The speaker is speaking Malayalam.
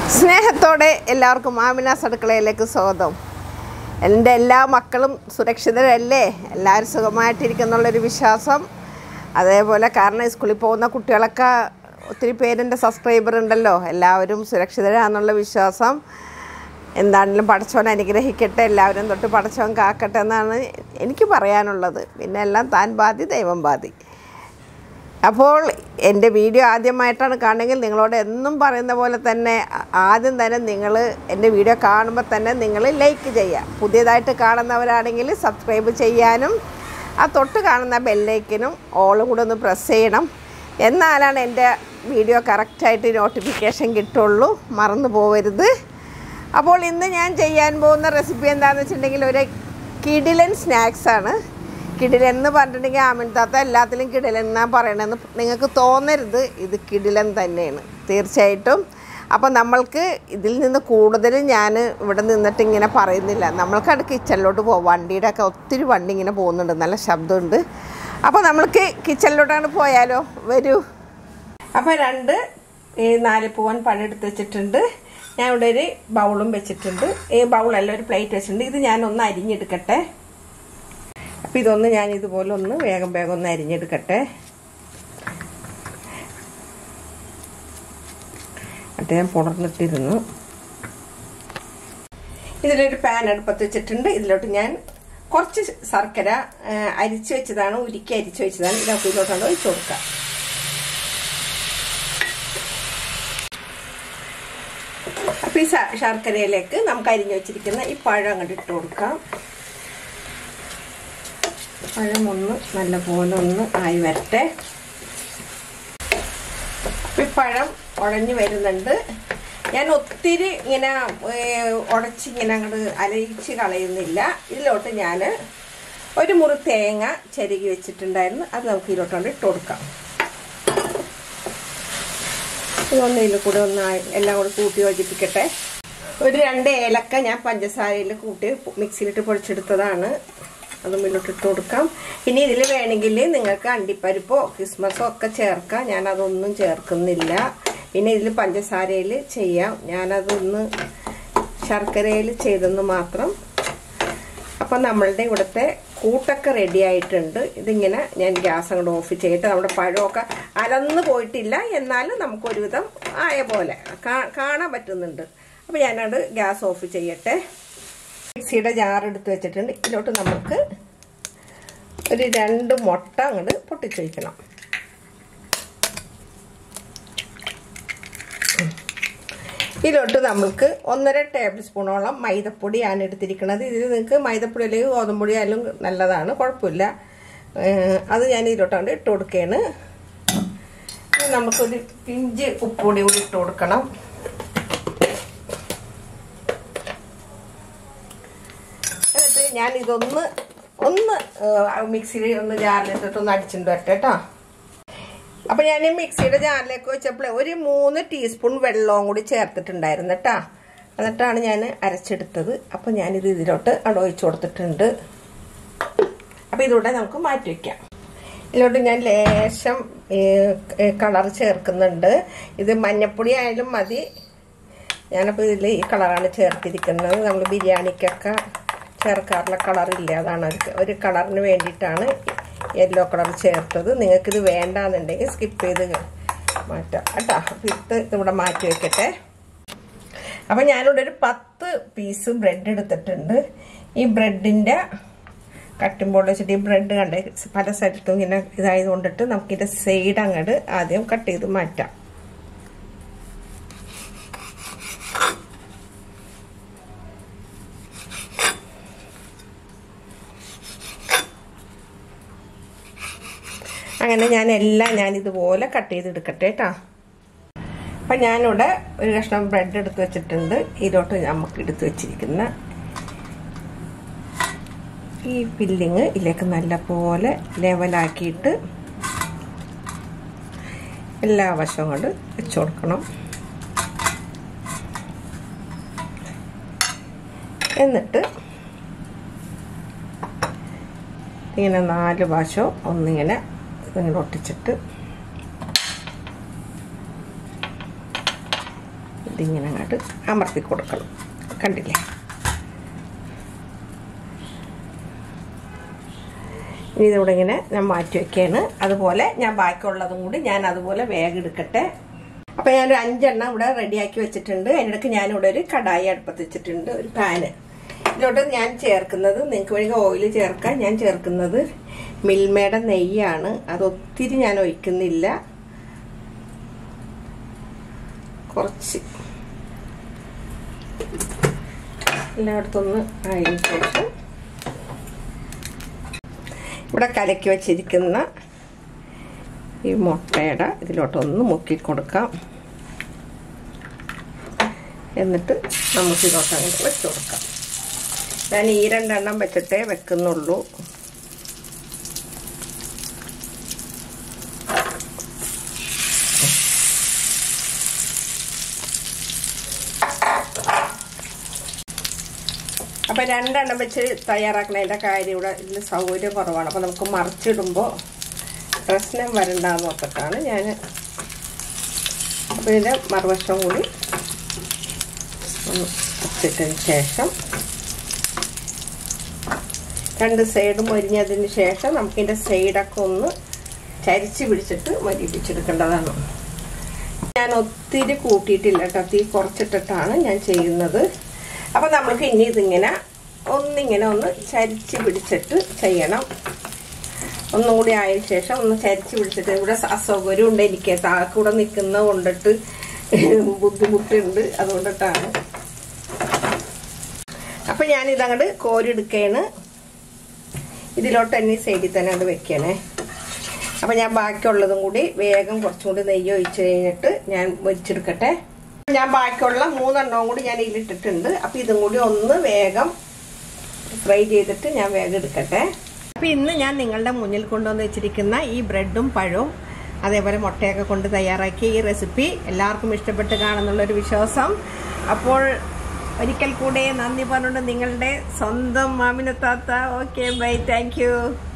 സ്നേഹത്തോടെ എല്ലാവർക്കും ആമിനാസ് അടുക്കളയിലേക്ക് സ്വാഗതം എൻ്റെ എല്ലാ മക്കളും സുരക്ഷിതരല്ലേ എല്ലാവരും സുഖമായിട്ടിരിക്കുന്നുള്ളൊരു വിശ്വാസം അതേപോലെ കാരണം സ്കൂളിൽ പോകുന്ന കുട്ടികളൊക്കെ ഒത്തിരി പേരെൻ്റെ സബ്സ്ക്രൈബർ ഉണ്ടല്ലോ എല്ലാവരും സുരക്ഷിതരാന്നുള്ള വിശ്വാസം എന്താണെങ്കിലും പടച്ചവൻ അനുഗ്രഹിക്കട്ടെ എല്ലാവരും തൊട്ട് പടച്ചവൻ കാക്കട്ടെ എന്നാണ് എനിക്ക് പറയാനുള്ളത് പിന്നെ എല്ലാം താൻ ബാധി ദൈവം ബാധി അപ്പോൾ എൻ്റെ വീഡിയോ ആദ്യമായിട്ടാണ് കാണുമെങ്കിൽ നിങ്ങളോട് എന്നും പറയുന്ന പോലെ തന്നെ ആ- ആദ്യം തന്നെ നിങ്ങൾ എൻ്റെ വീഡിയോ കാണുമ്പോൾ തന്നെ നിങ്ങൾ ലൈക്ക് ചെയ്യുക പുതിയതായിട്ട് കാണുന്നവരാണെങ്കിൽ സബ്സ്ക്രൈബ് ചെയ്യാനും ആ തൊട്ട് കാണുന്ന ബെല്ലൈക്കനും ഓളും കൂടെ ഒന്ന് പ്രസ് ചെയ്യണം എന്നാലാണ് എൻ്റെ വീഡിയോ കറക്റ്റായിട്ട് നോട്ടിഫിക്കേഷൻ കിട്ടുള്ളൂ മറന്നു പോകരുത് അപ്പോൾ ഇന്ന് ഞാൻ ചെയ്യാൻ പോകുന്ന റെസിപ്പി എന്താണെന്ന് വെച്ചിട്ടുണ്ടെങ്കിൽ ഒരു കിടിലൻ സ്നാക്സാണ് കിടിലൻ എന്ന് പറഞ്ഞിട്ടുണ്ടെങ്കിൽ ആമിൻ താത്ത എല്ലാത്തിലും കിടിലൻ എന്നാണ് പറയണമെന്ന് നിങ്ങൾക്ക് തോന്നരുത് ഇത് കിടിലൻ തന്നെയാണ് തീർച്ചയായിട്ടും അപ്പോൾ നമ്മൾക്ക് ഇതിൽ നിന്ന് കൂടുതൽ ഞാൻ ഇവിടെ നിന്നിട്ട് ഇങ്ങനെ പറയുന്നില്ല നമ്മൾക്കത് കിച്ചണിലോട്ട് പോകാം വണ്ടിയുടെ ഒക്കെ ഒത്തിരി വണ്ടി ഇങ്ങനെ പോകുന്നുണ്ട് നല്ല ശബ്ദമുണ്ട് അപ്പോൾ നമ്മൾക്ക് കിച്ചണിലോട്ടാണ് പോയാലോ വരൂ അപ്പോൾ രണ്ട് ഈ നാല് പൂവൻ പഴമെടുത്ത് വെച്ചിട്ടുണ്ട് ഞാൻ ഇവിടെ ഒരു ബൗളും വെച്ചിട്ടുണ്ട് ഈ ബൗളല്ല ഒരു പ്ലേറ്റ് വെച്ചിട്ടുണ്ട് ഇത് ഞാൻ ഒന്ന് അരിഞ്ഞെടുക്കട്ടെ അപ്പം ഇതൊന്ന് ഞാൻ ഇതുപോലെ ഒന്ന് വേഗം വേഗം ഒന്ന് അരിഞ്ഞെടുക്കട്ടെ അദ്ദേഹം പുണർന്നിട്ടിരുന്നു ഇതിലൊരു പാൻ അടുപ്പത്ത് വെച്ചിട്ടുണ്ട് ഇതിലോട്ട് ഞാൻ കുറച്ച് ശർക്കര ആ, അരിച്ചു വെച്ചതാണ് ഉരുക്കി അരിച്ചു വെച്ചതാണ് ഇതൊക്കെ ഇതിലോട്ടാണ് ഒഴിച്ചു കൊടുക്കുക അപ്പം ഈ ശ- ശർക്കരയിലേക്ക് നമുക്ക് അരിഞ്ഞു വെച്ചിരിക്കുന്ന ഈ പഴം അങ്ങോട്ട് ഇട്ട് കൊടുക്കാം പഴം ഒന്ന് നല്ലപോലെ ഒന്ന് ആയി വരട്ടെ ഈ പഴം ഉടഞ്ഞു വരുന്നുണ്ട് ഞാൻ ഒത്തിരി ഇങ്ങനെ ഉടച്ച് ഇങ്ങനെ അങ്ങോട്ട് അലയിച്ച് കളയുന്നില്ല ഇതിലോട്ട് ഞാൻ ഒരു മുറി തേങ്ങ ചരുകി വെച്ചിട്ടുണ്ടായിരുന്നു അത് നമുക്ക് ഇതിലോട്ടുണ്ട് ഇട്ട് കൊടുക്കാം ഇതൊന്ന് ഇതിൽ കൂടെ ഒന്ന് ആയി- എല്ലാം കൂടെ കൂട്ടി യോജിപ്പിക്കട്ടെ ഒരു രണ്ട് ഏലക്ക ഞാൻ പഞ്ചസാരയിൽ കൂട്ടി മിക്സിയിലിട്ട് പൊടിച്ചെടുത്തതാണ് അതും ഇതിലോട്ട് ഇട്ട് കൊടുക്കാം ഇനി ഇതിൽ വേണമെങ്കിൽ നിങ്ങൾക്ക് അണ്ടിപ്പരിപ്പോ ക്രിസ്മസോ ഒക്കെ ചേർക്കാം ഞാൻ അതൊന്നും ചേർക്കുന്നില്ല പിന്നെ ഇതിൽ പഞ്ചസാരയിൽ ചെയ്യാം ഞാനതൊന്ന് ശർക്കരയിൽ ചെയ്തെന്ന് മാത്രം അപ്പം നമ്മളുടെ ഇവിടുത്തെ കൂട്ടൊക്കെ റെഡി ആയിട്ടുണ്ട് ഇതിങ്ങനെ ഞാൻ ഗ്യാസ് അങ്ങോട്ട് ഓഫ് ചെയ്തിട്ട് നമ്മുടെ പഴമൊക്കെ അലന്ന് പോയിട്ടില്ല എന്നാലും നമുക്ക് ഒരുവിധം ആയ പോലെ കാ- കാണാൻ പറ്റുന്നുണ്ട് അപ്പം ഞാനത് ഗ്യാസ് ഓഫ് ചെയ്യട്ടെ മിക്സിയുടെ ജാർ എടുത്ത് വെച്ചിട്ടുണ്ട് ഇതിലോട്ട് നമുക്ക് ഒരു രണ്ട് മുട്ട അങ്ങോട്ട് പൊട്ടിച്ച് വയ്ക്കണം ഇതിലോട്ട് നമുക്ക് ഒന്നര ടേബിൾ സ്പൂണോളം മൈദപ്പൊടിയാണ് എടുത്തിരിക്കുന്നത് ഇതിൽ നിങ്ങൾക്ക് മൈദപ്പൊടി അല്ലെങ്കിൽ ഗോതമ്പൊടി ആയാലും നല്ലതാണ് കുഴപ്പമില്ല ഏഹ് അത് ഞാൻ ഇതിലോട്ടാണ്ട് ഇട്ട് കൊടുക്കുകയാണ് ഇനി നമുക്കൊരു പിഞ്ച് ഉപ്പുപൊടി കൂടി ഇട്ട് കൊടുക്കണം എന്നിട്ട് ഞാൻ ഇതൊന്ന് ഒന്ന് മിക്സിയിൽ ഒന്ന് ജാറിലിട്ടിട്ട് ഒന്ന് അടിച്ചിട്ട് വരട്ടെ കേട്ടോ അപ്പൊ ഞാൻ ഈ മിക്സിയുടെ ജാറിലേക്ക് വെച്ചപ്പോൾ ഒരു മൂന്ന് ടീസ്പൂൺ വെള്ളവും കൂടി ചേർത്തിട്ടുണ്ടായിരുന്നു കേട്ടാ എന്നിട്ടാണ് ഞാൻ അരച്ചെടുത്തത് അപ്പൊ ഞാനിത് ഇതിലോട്ട് അവിടെ ഒഴിച്ചു കൊടുത്തിട്ടുണ്ട് അപ്പൊ ഇതിലൂടെ നമുക്ക് മാറ്റി വെക്കാം ഇതിലോട്ട് ഞാൻ ലേശം കളർ ചേർക്കുന്നുണ്ട് ഇത് മഞ്ഞപ്പൊടി ആയാലും മതി ഞാനപ്പോൾ ഇതിൽ ഈ കളറാണ് ചേർത്തിരിക്കുന്നത് നമ്മൾ ബിരിയാണിക്കൊക്കെ ചേർക്കാറുള്ള കളറില്ല അതാണ് ഒരു ഒരു കളറിന് വേണ്ടിയിട്ടാണ് യെല്ലോ കളർ ചേർത്തത് നിങ്ങൾക്കിത് വേണ്ടാന്നുണ്ടെങ്കിൽ സ്കിപ്പ് ചെയ്ത് മാറ്റാം കേട്ടോ അപ്പം ഇത് ഇവിടെ മാറ്റി വെക്കട്ടെ അപ്പം ഞാനിവിടെ ഒരു പത്ത് പീസ് ബ്രെഡ് എടുത്തിട്ടുണ്ട് ഈ ബ്രെഡിൻ്റെ കട്ടിംഗ് ബോർഡ് വെച്ചിട്ട് ഈ ബ്രെഡ് കണ്ട് പല സ്ഥലത്തും ഇങ്ങനെ ഇതായത് കൊണ്ടിട്ട് നമുക്കിതിൻ്റെ സൈഡ് അങ്ങോട്ട് ആദ്യം കട്ട് ചെയ്ത് മാറ്റാം അങ്ങനെ ഞാൻ എല്ലാം ഞാൻ ഇതുപോലെ കട്ട് ചെയ്തെടുക്കട്ടെ കേട്ടോ അപ്പം ഞാനിവിടെ ഒരു കഷ്ണം ബ്രെഡ് എടുത്ത് വെച്ചിട്ടുണ്ട് ഇതിലോട്ട് നമുക്ക് എടുത്ത് വെച്ചിരിക്കുന്ന ഈ ഫില്ലിങ് ഇതിലേക്ക് നല്ലപോലെ ലെവലാക്കിയിട്ട് എല്ലാ വശവും കൊണ്ട് വെച്ച് കൊടുക്കണം എന്നിട്ട് ഇങ്ങനെ നാല് വശവും ഒന്നിങ്ങനെ ഇങ്ങനെ ഒട്ടിച്ചിട്ട് ഇതിങ്ങനെ അങ്ങോട്ട് അമർത്തി കൊടുക്കണം കണ്ടില്ലേ ഇനി ഇതിവിടെ ഇങ്ങനെ ഞാൻ മാറ്റി വെക്കുകയാണ് അതുപോലെ ഞാൻ ബാക്കിയുള്ളതും കൂടി ഞാൻ അതുപോലെ വേഗം എടുക്കട്ടെ അപ്പം ഞാനൊരു അഞ്ചെണ്ണം ഇവിടെ റെഡിയാക്കി വെച്ചിട്ടുണ്ട് അതിനിടയ്ക്ക് ഞാനിവിടെ ഒരു കടായി അടുപ്പത്ത് വെച്ചിട്ടുണ്ട് ഒരു പാന് ഇതിലോട്ട് ഞാൻ ചേർക്കുന്നത് നിങ്ങൾക്ക് വേണമെങ്കിൽ ഓയിൽ ചേർക്കാൻ ഞാൻ ചേർക്കുന്നത് മിൽമയുടെ നെയ്യാണ് അത് ഒത്തിരി ഞാൻ ഒഴിക്കുന്നില്ല കുറച്ച് എല്ലായിടത്തൊന്ന് ആയതിനു ശേഷം ഇവിടെ കലക്കി വച്ചിരിക്കുന്ന ഈ മുട്ടയുടെ ഇതിലോട്ടൊന്ന് മുക്കി കൊടുക്കാം എന്നിട്ട് നമുക്ക് ഇതിലോട്ട് അങ്ങോട്ട് വെച്ച് കൊടുക്കാം ഞാൻ ഈ രണ്ടെണ്ണം വെച്ചിട്ടേ വെക്കുന്നുള്ളൂ അപ്പം രണ്ടെണ്ണം വെച്ച് തയ്യാറാക്കുന്നതിൻ്റെ കാര്യം ഇവിടെ ഇതിൽ സൗകര്യം കുറവാണ് അപ്പം നമുക്ക് മറിച്ചിടുമ്പോൾ പ്രശ്നം വരണ്ടെന്ന് ഓർത്തിട്ടാണ് ഞാൻ അപ്പോൾ ഇതിൻ്റെ മറുവശം കൂടി ഒന്ന് വെച്ചിട്ടതിന് ശേഷം രണ്ട് സൈഡും മൊരിഞ്ഞതിന് ശേഷം നമുക്കിതിൻ്റെ സൈഡൊക്കെ ഒന്ന് ചരിച്ച് പിടിച്ചിട്ട് മരിപ്പിച്ചെടുക്കേണ്ടതാണ് ഞാൻ ഒത്തിരി കൂട്ടിയിട്ടില്ല കേട്ടോ തീ കുറച്ചിട്ടിട്ടാണ് ഞാൻ ചെയ്യുന്നത് അപ്പം നമ്മൾക്ക് ഇനി ഇതിങ്ങനെ ഒന്നിങ്ങനെ ഒന്ന് ചരിച്ച് പിടിച്ചിട്ട് ചെയ്യണം ഒന്നും കൂടി ആയതിനു ശേഷം ഒന്ന് ചരിച്ച് പിടിച്ചിട്ട് ഇവിടെ അസൗകര്യം ഉണ്ട് എനിക്ക് താഴെ നിൽക്കുന്ന കൊണ്ടിട്ട് ബുദ്ധിമുട്ടുണ്ട് അതുകൊണ്ടിട്ടാണ് അപ്പം ഞാനിതങ്ങോട്ട് കോരിയെടുക്കുകയാണ് ഇതിലോട്ട് തന്നെ സൈഡിൽ തന്നെ അത് വെക്കണേ അപ്പം ഞാൻ ബാക്കിയുള്ളതും കൂടി വേഗം കുറച്ചും കൂടി നെയ്യ് ഒഴിച്ച് കഴിഞ്ഞിട്ട് ഞാൻ പൊരിച്ചെടുക്കട്ടെ ഞാൻ ബാക്കിയുള്ള മൂന്നെണ്ണവും കൂടി ഞാൻ ഇതിലിട്ടിട്ടുണ്ട് അപ്പം ഇതും കൂടി ഒന്ന് വേഗം ഫ്രൈ ചെയ്തിട്ട് ഞാൻ വേഗം എടുക്കട്ടെ അപ്പം ഇന്ന് ഞാൻ നിങ്ങളുടെ മുന്നിൽ കൊണ്ടുവന്ന് വെച്ചിരിക്കുന്ന ഈ ബ്രെഡും പഴവും അതേപോലെ മുട്ടയൊക്കെ കൊണ്ട് തയ്യാറാക്കിയ ഈ റെസിപ്പി എല്ലാവർക്കും ഇഷ്ടപ്പെട്ട് കാണുന്നുള്ളൊരു വിശ്വാസം അപ്പോൾ ഒരിക്കൽ കൂടെ നന്ദി പറഞ്ഞുകൊണ്ട് നിങ്ങളുടെ സ്വന്തം മാമിനത്താത്ത ഓക്കെ ബൈ താങ്ക്